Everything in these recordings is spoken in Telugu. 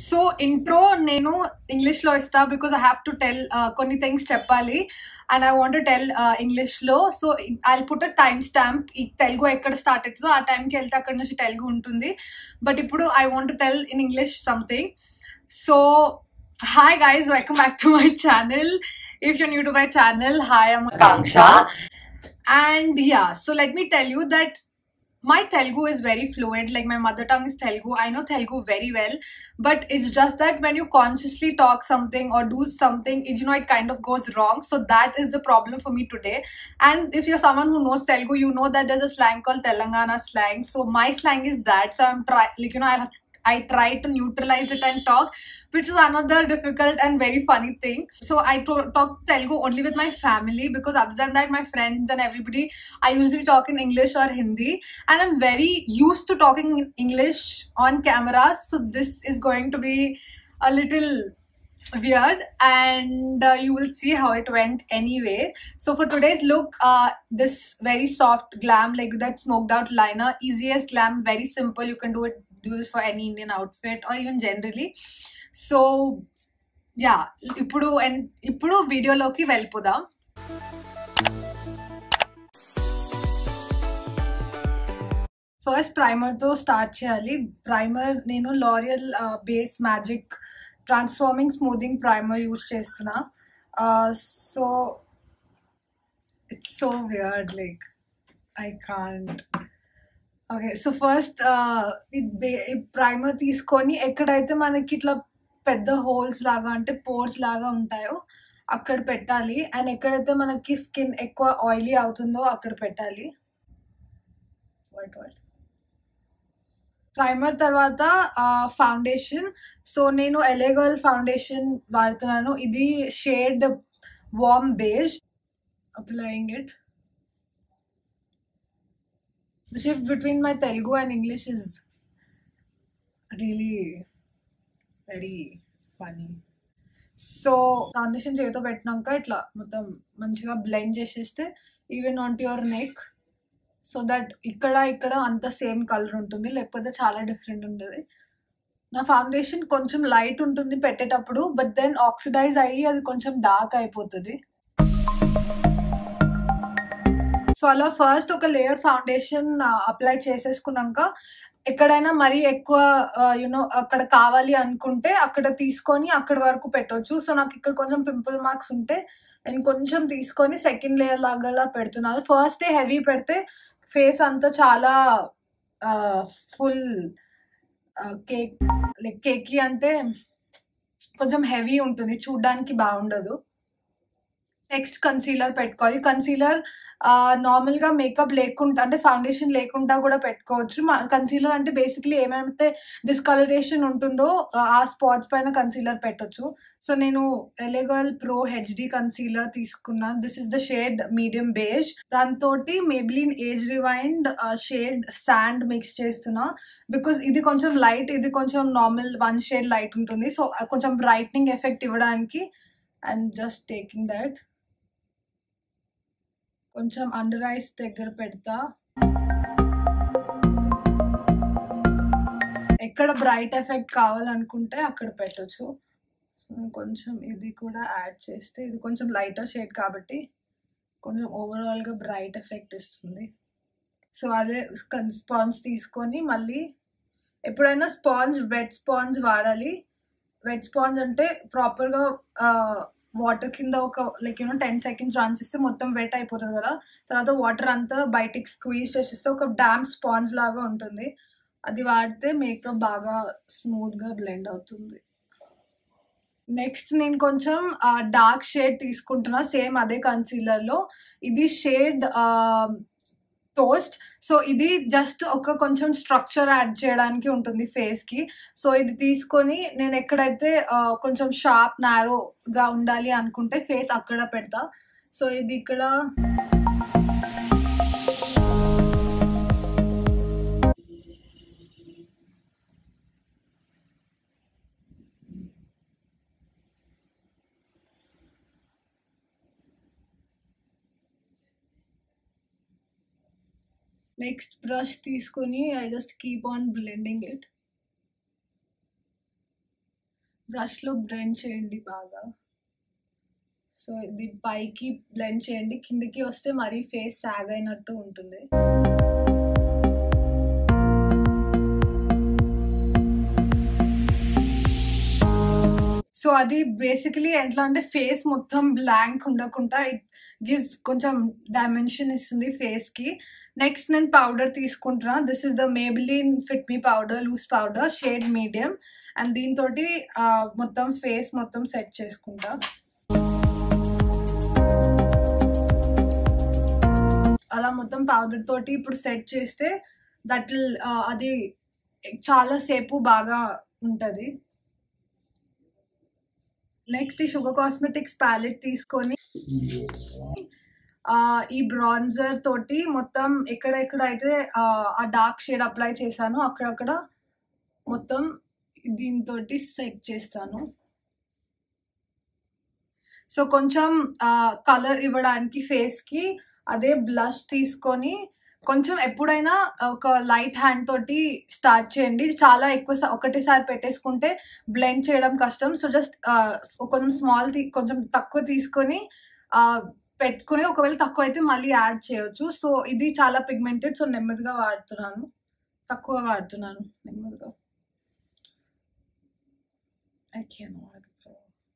సో ఇంట్రో నేను ఇంగ్లీష్ లో ఇస్తా because I have to tell కొన్ని థింగ్స్ చెప్పాలి and I want tell English లో so I put a time stamp ఈ తెలుగు ఎక్కడ స్టార్ట్ అవుతుందో ఆ టైంకి వెళ్తే అక్కడ నుంచి తెలుగు ఉంటుంది బట్ ఇప్పుడు I want tell in English something so hi guys welcome back to my channel if you new to my channel hi am Kanksha. And yeah, so let me tell you that my Telugu is very fluent. Like my mother tongue is Telugu. I know Telugu very well, but it's just that when you consciously talk something or do something, it, you know, it kind of goes wrong. So that is the problem for me today. And if you're someone who knows Telugu, you know that there's a slang called Telangana slang. So my slang is that. So I'm try like you know I have I try to neutralize it and talk, which is another difficult and very funny thing. So I to- talk Telugu only with my family because other than that, my friends and everybody, I usually talk in English or Hindi, and I'm very used to talking in English on camera. So this is going to be a little weird and uh, you will see how it went anyway so for today's look uh this very soft glam like that smoked out liner easiest glam very simple you can do it do this for any indian outfit or even generally so yeah ఇప్పుడు and ఇప్పుడు వీడియోలోకి వెళ్ళిపోదాం ఫస్ట్ ప్రైమర్తో స్టార్ట్ చేయాలి ప్రైమర్ నేను L'Oreal base magic transforming smoothing primer use చేస్తున్నా so it's so weird like I can't okay so first ఈ ప్రైమర్ తీసుకొని ఎక్కడైతే మనకి ఇట్లా పెద్ద హోల్స్ లాగా అంటే పోర్స్ లాగా ఉంటాయో అక్కడ పెట్టాలి అండ్ ఎక్కడైతే మనకి స్కిన్ ఎక్కువ ఆయిలీ అవుతుందో అక్కడ పెట్టాలి వైట్ వైట్ ప్రైమర్ తర్వాత ఫౌండేషన్ సో నేను ఎలేగల్ ఫౌండేషన్ వాడుతున్నాను ఇది shade warm beige applying it the shift between my Telugu and English is really very funny. So foundation చేతితో పెట్టినాక ఇట్లా మొత్తం మంచిగా బ్లెండ్ చేసేస్తే even on to your neck so that ఇక్కడ ఇక్కడ అంత సేమ్ కలర్ ఉంటుంది లేకపోతే చాలా డిఫరెంట్ ఉంటుంది నా ఫౌండేషన్ కొంచెం లైట్ ఉంటుంది పెట్టేటప్పుడు బట్ దెన్ ఆక్సిడైజ్ అయ్యి అది కొంచెం డార్క్ అయిపోతుంది సో అలా ఫస్ట్ ఒక లేయర్ ఫౌండేషన్ అప్లై చేసేసుకున్నాక ఎక్కడైనా మరీ ఎక్కువ యూనో అక్కడ కావాలి అనుకుంటే అక్కడ తీసుకొని అక్కడ వరకు పెట్టొచ్చు సో నాకు ఇక్కడ కొంచెం పింపుల్ మార్క్స్ ఉంటే నేను కొంచెం తీసుకొని సెకండ్ లేయర్ లాగా పెడుతున్నాను ఫస్ట్ డే హెవీ పెడితే ఫేస్ అంతా చాలా ఫుల్ కేక్ లైక్ కేకి అంటే కొంచెం హెవీ ఉంటుంది చూడ్డానికి బాగుండదు నెక్స్ట్ కన్సీలర్ పెట్టుకోవాలి కన్సీలర్ నార్మల్గా మేకప్ లేకుండా అంటే ఫౌండేషన్ లేకుండా కూడా పెట్టుకోవచ్చు కన్సీలర్ అంటే బేసిక్లీ ఏమైతే డిస్కలరేషన్ ఉంటుందో ఆ స్పాట్స్ పైన కన్సీలర్ పెట్టొచ్చు సో నేను ఎలెగల్ ప్రో హెచ్డి కన్సీలర్ తీసుకున్నాను this is the shade medium beige దాంతో Maybelline age rewind shade sand mix చేస్తున్నా బికాస్ ఇది కొంచెం లైట్ ఇది కొంచెం నార్మల్ వన్ షేడ్ లైట్ ఉంటుంది సో కొంచెం బ్రైట్నింగ్ ఎఫెక్ట్ ఇవ్వడానికి అండ్ జస్ట్ టేకింగ్ దట్ కొంచెం అండర్ ఐస్ దగ్గర పెడతా ఎక్కడ బ్రైట్ ఎఫెక్ట్ కావాలనుకుంటే అక్కడ పెట్టచ్చు సో కొంచెం ఇది కూడా యాడ్ చేస్తే ఇది కొంచెం లైటర్ షేడ్ కాబట్టి కొంచెం ఓవరాల్గా బ్రైట్ ఎఫెక్ట్ ఇస్తుంది సో అదే స్పాంజ్ తీసుకొని మళ్ళీ ఎప్పుడైనా స్పాంజ్ వెట్ స్పాంజ్ వాడాలి వెట్ స్పాంజ్ అంటే ప్రాపర్గా వాటర్ కింద ఒక like you know ten seconds run చేస్తే మొత్తం వెట్ అయిపోతుంది కదా తర్వాత వాటర్ అంతా బయటికి స్క్వీజ్ చేసేస్తే ఒక డ్యామ్ స్పాంజ్ లాగా ఉంటుంది అది వాడితే మేకప్ బాగా స్మూత్గా బ్లెండ్ అవుతుంది నెక్స్ట్ నేను కొంచెం డార్క్ షేడ్ తీసుకుంటున్నా సేమ్ అదే కన్సీలర్లో ఇది షేడ్ టోస్ట్ సో ఇది జస్ట్ ఒక కొంచెం స్ట్రక్చర్ యాడ్ చేయడానికి ఉంటుంది ఫేస్కి సో ఇది తీసుకొని నేను ఎక్కడైతే కొంచెం షార్ప్ నారోగా ఉండాలి అనుకుంటే ఫేస్ అక్కడ పెడతా సో ఇది ఇక్కడ నెక్స్ట్ బ్రష్ తీసుకొని I just keep on blending it బ్రష్‌లో బ్లెండ్ చేయండి బాగా. సో, ఇది పైకి బ్లెండ్ చేయండి. కిందకి వస్తే మరీ ఫేస్ సాగ్ అయినట్టు ఉంటుంది. సో, అది బేసికల్లీ ఎట్లా అంటే ఫేస్ మొత్తం బ్లాంక్ ఉండకుండా ఇట్ గివ్స్ కొంచెం డైమెన్షన్ ఇస్తుంది ఫేస్‌కి. నెక్స్ట్ నేను పౌడర్ తీసుకుంటున్నా. This is the Maybelline fit me powder loose powder shade medium. And దీనితోటి ఆహ్, మొత్తం ఫేస్ మొత్తం సెట్ చేసుకుంటా. అలా మొత్తం పౌడర్ తోటి ఇప్పుడు సెట్ చేస్తే దట్ విల్ ఆహ్, అది చాలా సేపు బాగా ఉంటది. నెక్స్ట్ ఈ షుగర్ కాస్మెటిక్స్ ప్యాలెట్ తీసుకొని ఆహ్, ఈ బ్రాన్జర్ తోటి మొత్తం ఎక్కడెక్కడైతే ఆహ్, ఆ డార్క్ షేడ్ అప్లై చేశానో అక్కడక్కడ మొత్తం దీనితోటి సెట్ చేస్తాను. సో, కొంచెం ఆహ్, కలర్ ఇవ్వడానికి ఫేస్‌కి అదే బ్లష్ తీసుకొని కొంచెం ఎప్పుడైనా ఒక లైట్ హ్యాండ్ తోటి స్టార్ట్ చేయండి. చాలా ఎక్కువ స ఒకటేసారి పెట్టేసుకుంటే బ్లెండ్ చేయడం కష్టం. సో, జస్ట్ ఆహ్, కొంచెం స్మాల్ తి కొంచెం తక్కువ తీసుకొని ఆహ్, పెట్టుకొని ఒకవేళ తక్కువైతే మళ్ళీ యాడ్ చేయొచ్చు. సో, ఇది చాలా పిగ్మెంటెడ్. సో, నెమ్మదిగా వాడుతున్నాను. తక్కువ వాడుతున్నాను నెమ్మదిగా. I cannot bro.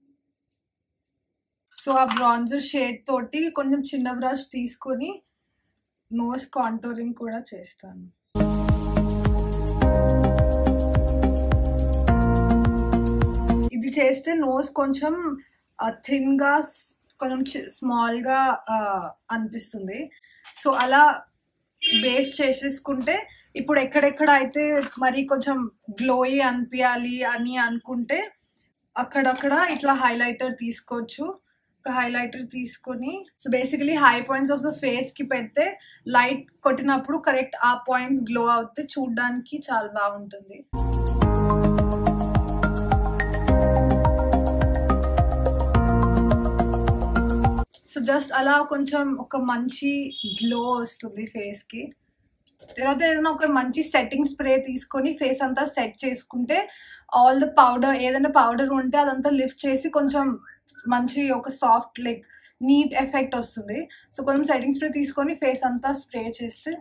సో, ఆ బ్రాన్జర్ షేడ్ తోటి కొంచెం చిన్న బ్రష్ తీసుకొని నోస్ కాంటూరింగ్ కూడా చేస్తాను. ఇది చేస్తే నోస్ కొంచెం ఆహ్, థిన్‌గా స్ కొంచెం చి స్మాల్‌గా ఆహ్, అనిపిస్తుంది. సో, అలా బేస్ చేసేసుకుంటే ఇప్పుడు ఎక్కడెక్కడ అయితే మరి కొంచెం గ్లోయి అనిపియాలి అని అనుకుంటే అక్కడక్కడ ఇట్లా హైలైటర్ తీసుకోవచ్చు. ఒక హైలైటర్ తీసుకొని so, basically high points of the ఫేస్‌కి పెడితే లైట్ కొట్టినప్పుడు కరెక్ట్ ఆ పాయింట్స్ గ్లో అవుతే చూడ్డానికి చాలా బాగుంటుంది. సో, జస్ట్ అలా కొంచెం ఒక మంచి గ్లో వస్తుంది ఫేస్‌కి. తర్వాత ఏదైనా ఒక మంచి సెట్టింగ్ స్ప్రే తీసుకొని ఫేస్ అంతా సెట్ చేసుకుంటే ఆల్ ద పౌడర్ ఏదైనా పౌడర్ ఉంటే అదంతా లిఫ్ట్ చేసి కొంచెం మంచి ఒక సాఫ్ట్ లైక్ నీట్ ఎఫెక్ట్ వస్తుంది. సో, కొంచెం సెట్టింగ్ స్ప్రే తీసుకొని ఫేస్ అంతా స్ప్రే చేస్తే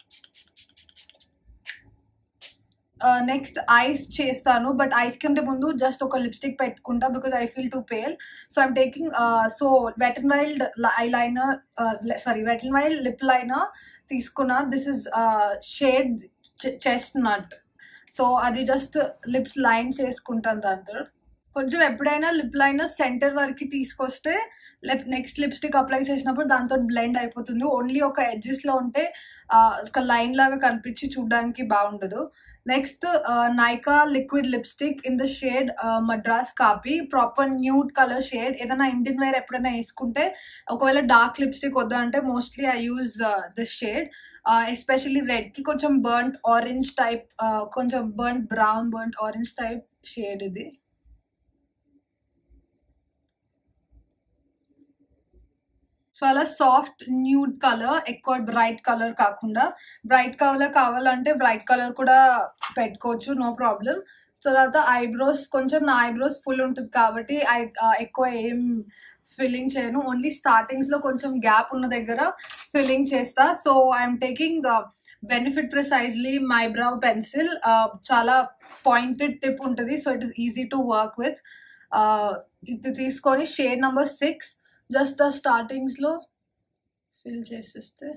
ఆహ్, నెక్స్ట్ ఐస్ చేస్తాను. బట్ ఐస్ కంటే ముందు జస్ట్ ఒక లిప్‌స్టిక్ పెట్టుకుంటా. Because I feel too pale. So, I'm taking ah, so, wet and wild eye liner ah, sorry wet and wild lip liner తీసుకున్నా. దిస్ ఈస్ ఆహ్, షేడ్ చె చెస్ట్‌నట్. సో, అది జస్ట్ లిప్స్ లైన్ చేసుకుంటాను దాంతో. కొంచెం ఎప్పుడైనా లిప్ లైనర్ సెంటర్ వరకి తీసుకొస్తే లెప్ నెక్స్ట్ లిప్‌స్టిక్ అప్లై చేసినప్పుడు దాంతోటి బ్లెండ్ అయిపోతుంది. ఓన్లీ ఒక ఎడ్జెస్‌లో ఉంటే ఆహ్, ఒక లైన్ లాగా కనిపించి చూడ్డానికి బాగుండదు. Next ah, Nykaa liquid lipstick in the shade ah, Madras coffee proper nude colour shade. ఏదైనా ఇండియన్ వేర్ ఎప్పుడైనా ఏసుకుంటే ఒకవేళ డార్క్ లిప్‌స్టిక్ వద్దంటే mostly I use this shade. Ah, especially రెడ్‌కి కొంచెం బర్న్ట్ ఆరెంజ్ టైప్ ఆహ్, కొంచెం burnt brown, burnt orange type shade ఇది. సో, అలా సాఫ్ట్ న్యూడ్ కలర్ ఎక్కువ బ్రైట్ కలర్ కాకుండా బ్రైట్ కలర్ కావాలంటే బ్రైట్ కలర్ కూడా పెట్టుకోవచ్చు. No problem. సో, తర్వాత ఐబ్రోస్ కొంచెం నా ఐబ్రోస్ ఫుల్ ఉంటది కాబట్టి ఐ ఆహ్, ఎక్కువ ఏం ఫిల్లింగ్ చేయను. ఓన్లీ స్టార్టింగ్స్‌లో కొంచెం గ్యాప్ ఉన్న దగ్గర ఫిల్లింగ్ చేస్తా. So, I'm taking Benefit precisely my brow pencil ah, చాలా పాయింటెడ్ టిప్ ఉంటది. So, it is easy to work with. Ah, ఇది తీసుకొని షేడ్ నంబర్ 6 జస్ట్ ఆ స్టార్టింగ్స్‌లో ఫిల్ చేసేస్తే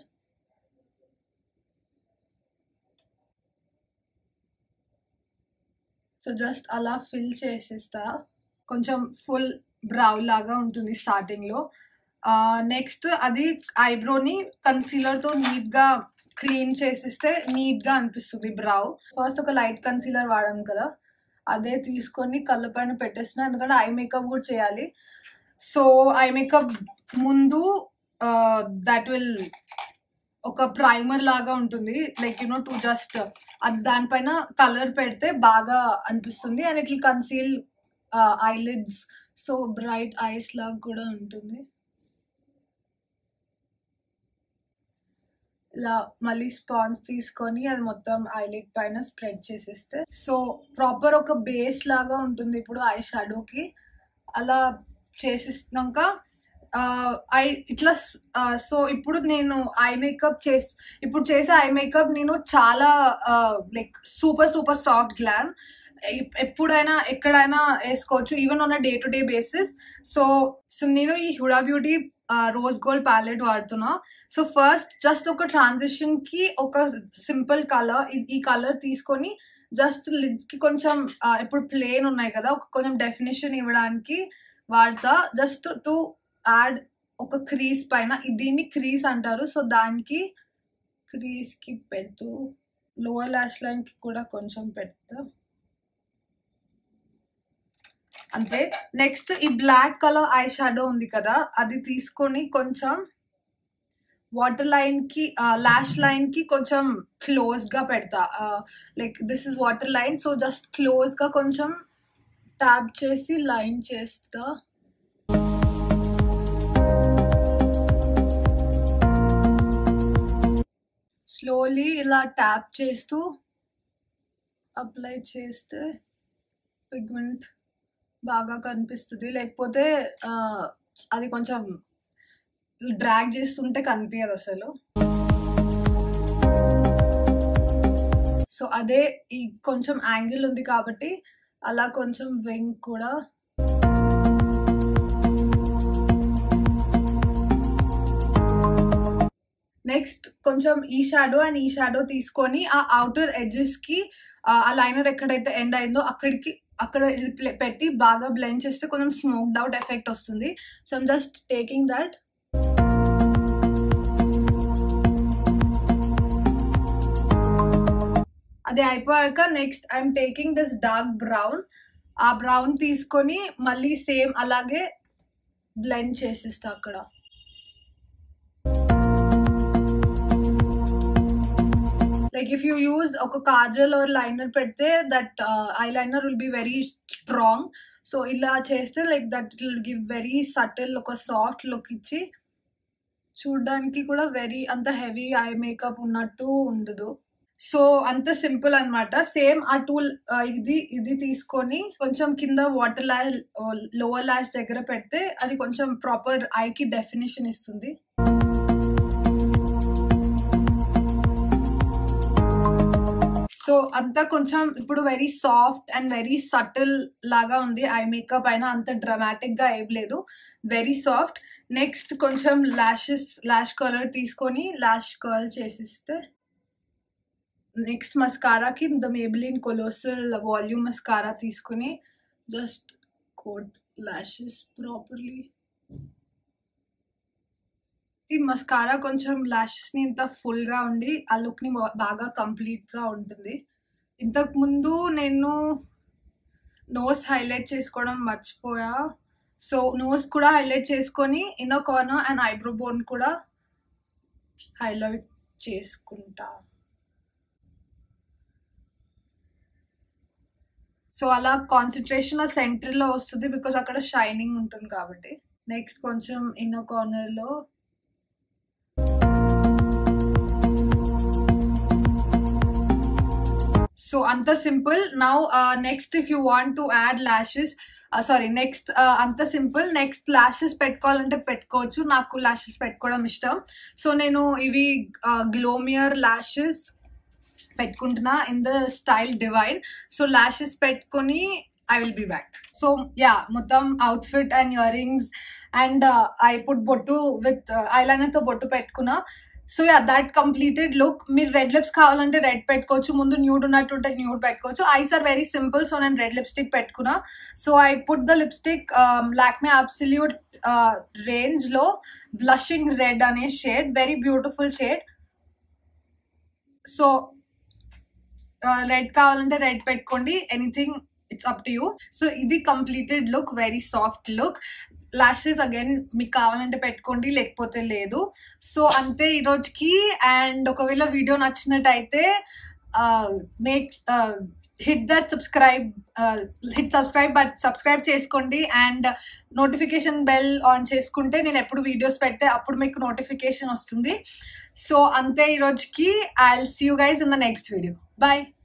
సో, జస్ట్ అలా ఫిల్ చేసేస్తా. కొంచెం ఫుల్ బ్రౌ లాగా ఉంటుంది స్టార్టింగ్‌లో. ఆహ్, నెక్స్ట్ అది ఐబ్రోని కన్సీలర్‌తో నీట్‌గా క్లీన్ చేసేస్తే నీట్‌గా అనిపిస్తుంది బ్రౌ. ఫస్ట్ ఒక లైట్ కన్సీలర్ వాడాం కదా! అదే తీసుకొని కళ్ళ పైన పెట్టేస్తున్నా. ఎందుకంటే ఐ మేకప్ కూడా చేయాలి. సో, ఐ మేకప్ ముందు ఆహ్, దట్ విల్ ఒక ప్రైమర్ లాగా ఉంటుంది. Like you know to just అది దానిపైన కలర్ పెడితే బాగా అనిపిస్తుంది. And it will conceal ah, eyelids so, bright eyes లాగా కూడా ఉంటుంది. ఇలా మళ్ళీ స్పాన్స్ తీసుకొని అది మొత్తం ఐలిడ్ పైన స్ప్రెడ్ చేసేస్తే సో ప్రాపర్ ఒక బేస్ లాగా ఉంటుంది ఇప్పుడు ఐ షాడోకి అలా చేసేసినాక ఐ ఇట్లా సో ఇప్పుడు నేను ఐ మేకప్ చేసి ఇప్పుడు చేసే ఐ మేకప్ నేను చాలా like super super soft glam ఎప్పుడైనా ఎక్కడైనా వేసుకోవచ్చు even on day to day basis so so నేను ఈ Huda Beauty rose gold palette వాడుతున్నా సో ఫస్ట్ జస్ట్ ఒక ట్రాన్సిషన్ కి ఒక సింపుల్ కలర్ ఈ కలర్ తీసుకొని జస్ట్ లిడ్స్ కి కొంచెం ఆ, ఇప్పుడు ప్లేన్ ఉన్నాయి కదా ఒక కొంచెం డెఫినేషన్ ఇవ్వడానికి వాడతా జస్ట్ టు యాడ్ ఒక క్రీజ్ పైన ఇది- దీన్ని క్రీజ్ అంటారు సో దానికి క్రీజ్ కి పెడుతూ లోవర్ లాష్ లైన్ కి కూడా కొంచెం పెడతా అంతే నెక్స్ట్ ఈ బ్లాక్ కలర్ ఐ షాడో ఉంది కదా అది తీసుకొని కొంచెం వాటర్ లైన్ కి లాష్ లైన్ కి కొంచెం క్లోజ్ గా పెడతా like this is water line so just close గా కొంచెం ట్యాప్ చేసి లైన్ చేస్తా స్లోలీ ఇలా ట్యాప్ చేస్తూ అప్లై చేస్తే పిగ్మెంట్ బాగా కనిపిస్తుంది లేకపోతే ఆ, అది కొంచెం డ్రాగ్ చేస్తుంటే కనిపించదు అసలు సో అదే ఈ కొంచెం యాంగిల్ ఉంది కాబట్టి అలా కొంచెం వింగ్ కూడా నెక్స్ట్ కొంచెం ఈ షాడో అండ్ ఈ షాడో తీసుకొని ఆ అవుటర్ ఎడ్జెస్ కి ఆ లైనర్ ఎక్కడైతే ఎండ్ అయిందో అక్కడికి అక్కడ ఇది ప్లే- పెట్టి బాగా బ్లెండ్ చేస్తే కొంచెం స్మోక్డ్ అవుట్ ఎఫెక్ట్ వస్తుంది so I'm just taking that అది అయిపోయాక next I'm taking this dark brown ఆ బ్రౌన్ తీసుకొని మళ్ళీ సేమ్ అలాగే బ్లెండ్ చేసేస్తా అక్కడ లైక్ ఇఫ్ యూ యూజ్ ఒక కాజల్ ఆర్ లైనర్ పెడితే that eye liner will be very strong so ఇలా చేస్తే like that will give very subtle ఒక సాఫ్ట్ లుక్ ఇచ్చి చూడడానికి కూడా వెరీ అంత హెవీ ఐ మేకప్ ఉన్నట్టు ఉండదు సో అంత సింపుల్ అన్నమాట సేమ్ ఆ టూల్ ఇది ఇది తీసుకొని కొంచెం కింద వాటర్ లాష్ లోవర్ లాష్ దగ్గర పెడితే అది కొంచెం ప్రాపర్ ఐకి డెఫినేషన్ ఇస్తుంది సో అంతా కొంచెం ఇప్పుడు very soft and very subtle లాగా ఉంది ఐ మేకప్ అయినా అంత డ్రమాటిక్ గా ఏం లేదు వెరీ సాఫ్ట్ నెక్స్ట్ కొంచెం లాషెస్ లాష్ కలర్ తీసుకొని లాష్ కర్ల్ చేసిస్తే నెక్స్ట్ మస్కారాకి the Maybelline Colossal volume mascara తీసుకుని జస్ట్ కోట్ లాషెస్ ప్రాపర్లీ ఈ మస్కారా కొంచెం lashes ని ఇంత full గా ఉండి ఆ లుక్ ని బా- బాగా కంప్లీట్ గా ఉంటుంది ఇంతకు ముందు నేను నోస్ హైలైట్ చేసుకోవడం మర్చిపోయా సో నోస్ కూడా హైలైట్ చేసుకొని inner corner and eyebrow bone కూడా హైలైట్ చేసుకుంటా సో అలా కాన్సన్ట్రేషన్ ఆ సెంటర్ లో వస్తుంది బికాస్ అక్కడ షైనింగ్ ఉంటుంది కాబట్టి నెక్స్ట్ కొంచెం ఇన్నర్ కార్నర్ లో సో అంత simple now next if you want to add lashes sorry next అంత సింపుల్ నెక్స్ట్ ల్యాషెస్ పెట్టుకోవాలంటే పెట్టుకోవచ్చు నాకు ల్యాషెస్ పెట్టుకోవడం ఇష్టం సో నేను ఇవి గ్లోమియర్ ల్యాషెస్ పెట్టుకుంటున్నా in the style divine so lashes పెట్టుకొని I will be back so yeah మొత్తం outfit and ear rings and I put bottu with eyeliner తో బొట్టు పెట్టుకున్నా so yeah that completed look మీరు రెడ్ లిప్స్ కావాలంటే రెడ్ పెట్టుకోవచ్చు ముందు న్యూడ్ ఉన్నట్టుంటే న్యూడ్ పెట్టుకోవచ్చు eyes are very simple so నేను రెడ్ లిప్స్టిక్ పెట్టుకున్నా so I put the lipstick Lakme Absolute range లో బ్లషింగ్ రెడ్ అనే shade very beautiful shade so red కావాలంటే రెడ్ పెట్టుకోండి anything it's up to you so ఇది completed look very soft look lashes again మీకు కావాలంటే పెట్టుకోండి లేకపోతే లేదు సో అంతే ఈ రోజుకి అండ్ ఒకవేళ వీడియో నచ్చినట్టయితే make hit that subscribe hit subscribe but subscribe చేసుకోండి అండ్ నోటిఫికేషన్ బెల్ ఆన్ చేసుకుంటే నేను ఎప్పుడు వీడియోస్ పెడితే అప్పుడు మీకు నోటిఫికేషన్ వస్తుంది సో అంతే ఈ రోజుకి I see you guys in the next video bye